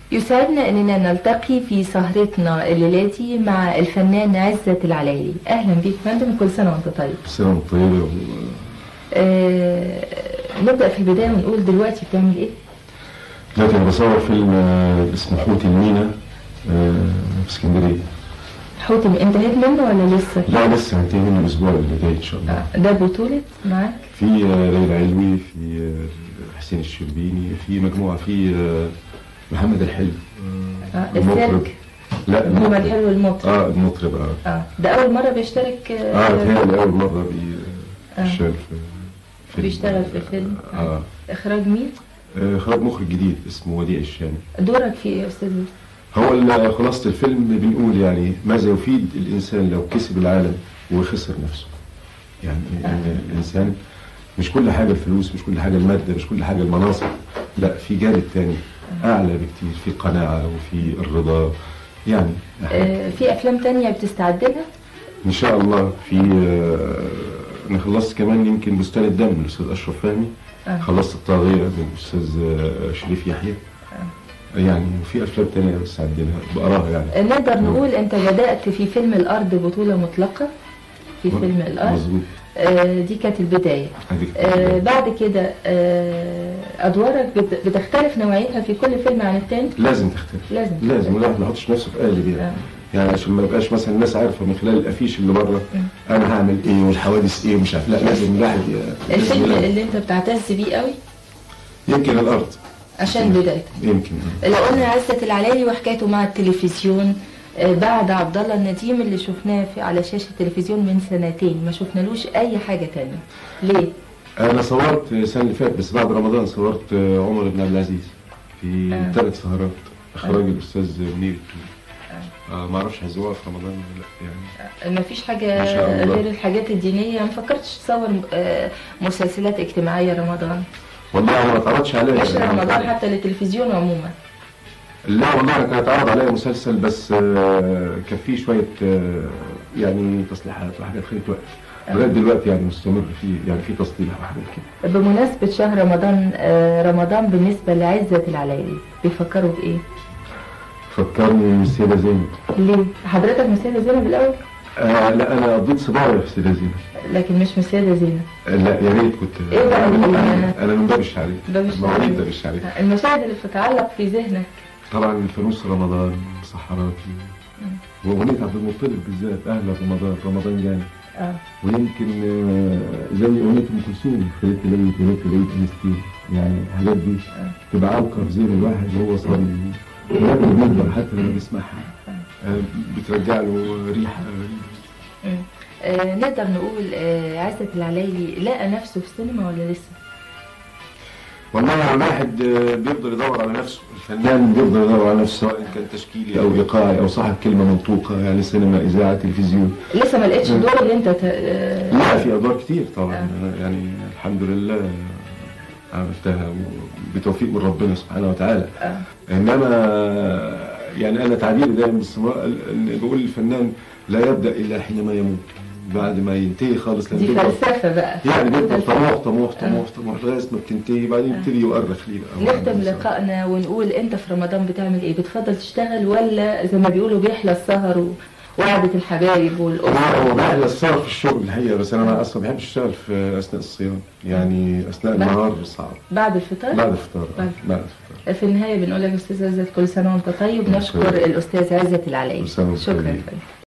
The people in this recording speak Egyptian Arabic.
يسعدنا اننا نلتقي في سهرتنا الليلة دي مع الفنان عزت العلايلي اهلا بيك فندم كل سنة وانت طيب سنة وانت طيبة آه نبدأ في البداية ونقول دلوقتي بتعمل ايه؟ دلوقتي انا بصور فيلم آه، اسمه حوت المينا آه، في اسكندرية حوتم انتهيت منه ولا لسه؟ لا لسه هنتهي منه الاسبوع اللي جاي ان شاء الله آه، ده بطولة معاك؟ في آه، ليلى علوي في آه، حسين الشربيني في مجموعة في آه، محمد الحلو آه، المطرب. السلك لا محمد المطرب. حلو المطرب اه المطرب اه اه ده أول مرة بيشترك اه تهيألي أول مرة آه. بيشتغل في فيلم. بيشتغل في فيلم اه إخراج مين؟ آه، إخراج مخرج جديد اسمه وديع الشامي دورك في ايه يا أستاذ يوسف؟ هو ال- خلاصة الفيلم بنقول يعني ماذا يفيد الإنسان لو كسب العالم وخسر نفسه يعني إن الإنسان مش كل حاجة الفلوس مش كل حاجة المادة مش كل حاجة المناصب لا في جانب تاني أعلى بكتير في القناعة وفي الرضا يعني آه في أفلام تانية بتستعد لها؟ إن شاء الله في آه، أنا خلصت كمان يمكن بستان الدم من الأستاذ أشرف فهمي آه. خلصت الطاغية من الأستاذ آه، شريف يحيى يعني وفي أفلام تانية بستعد لها بقراها يعني آه، نقدر نقول أنت بدأت في فيلم الأرض بطولة مطلقة في فيلم الأرض مظبوط آه دي كانت البداية هذيك آه بعد كده آه أدوارك بت- بتختلف نوعيتها في كل فيلم عن التاني؟ لازم تختلف لازم. لازم الواحد ما يحطش نفسه في قالب يعني آه. يعني عشان ما يبقاش مثلا الناس عارفه من خلال الافيش اللي بره انا هعمل ايه والحوادث ايه مش عارف لا لازم الواحد ي- لازم الفيلم يلعب. اللي أنت بتعتز بيه قوي يمكن الارض عشان بدايته يمكن لو قلنا عزت العلايلي وحكايته مع التلفزيون آه، بعد عبد الله النديم اللي شفناه في على شاشة التلفزيون من سنتين ما شفنالوش أي حاجة تانية ليه؟ انا صورت السنه اللي فاتت بس بعد رمضان صورت عمر بن عبد العزيز في آه. ثلاث سهرات اخراج الاستاذ منير التوني آه ما اعرفش هيزوها في رمضان ولا لا يعني ما فيش حاجة إن شاء الله. غير الحاجات الدينية ما فكرتش تصور آه، مسلسلات اجتماعية رمضان والله انا ما اتعرضش عليا مش رمضان حتى للتلفزيون عموما لا والله انا كان اتعرض عليا مسلسل بس آه، كان فيه شويه آه، يعني تصليحات وحاجات خدت وقت لغايه دلوقتي يعني مستمر فيه يعني في تصليح وحاجات كده بمناسبة شهر رمضان آه، رمضان بالنسبة لعزة العلايلي بيفكروا بإيه؟ فكرني السيده زينب ليه؟ حضرتك من السيدة زينب الأول آه لا انا قضيت صبايا في السيده زينب لكن مش من السيدة زينب آه، لا يا ريت كنت إيه بقى اللي- انا أنا من باب الشعريه باب الشعرية. مواليد باب الشعريه المشاهد اللي بتتعلق في ذهنك طبعا الفانوس رمضان سحراتي واغنيه عبد المطلب بالذات اهلا رمضان رمضان جاي اه ويمكن آه، زي اغنيه ام كلثوم خليت ليت وليت ليت انستين يعني الحاجات دي تبقى عالقه في ذهن الواحد وهو صار لما بنكبر حتى لما بيسمعها آه، بترجع له ريحه مم. آه، نقدر نقول آه، عزة العلايلي لقى نفسه في السينما ولا لسه؟ والله الواحد آه، بيفضل يدور على نفسه الفنان بيفضل يدور على نفسه سواء كان تشكيلي او ايقاعي او صاحب كلمه منطوقه يعني سينما اذاعه تلفزيون لسه ما لقيتش الدور اللي انت ت... آه، لا في ادوار كتير طبعا آه. أنا يعني الحمد لله عملتها بتوفيق من ربنا سبحانه وتعالى آه. انما يعني انا تعبيري دايما باستمرار إن بقول الفنان لا يبدا الا حينما يموت بعد ما ينتهي خالص لما دي بيبقى- فلسفة بقى يعني بيبقى فلسفة. طموح طموح طموح طموح لغايه ما بتنتهي بعدين يبتدي يؤرخ لي بقى نختم لقائنا ونقول انت في رمضان بتعمل ايه؟ بتفضل تشتغل ولا زي ما بيقولوا بيحلى السهر و- وقعدة الحبايب هو والأسرة بحلى السهر في الشغل الحقيقه بس انا اصلا بحب اشتغل في اثناء الصيام يعني اثناء بعد- النهار صعب بعد الفطار؟ بعد الفطار بعد- آه، بعد الفطار في النهاية بنقول لك أستاذ عزت كل سنة وأنت طيب شكرا. نشكر الأستاذ عزت العلايلي كل سنة وأنت شكرا طيب. فندم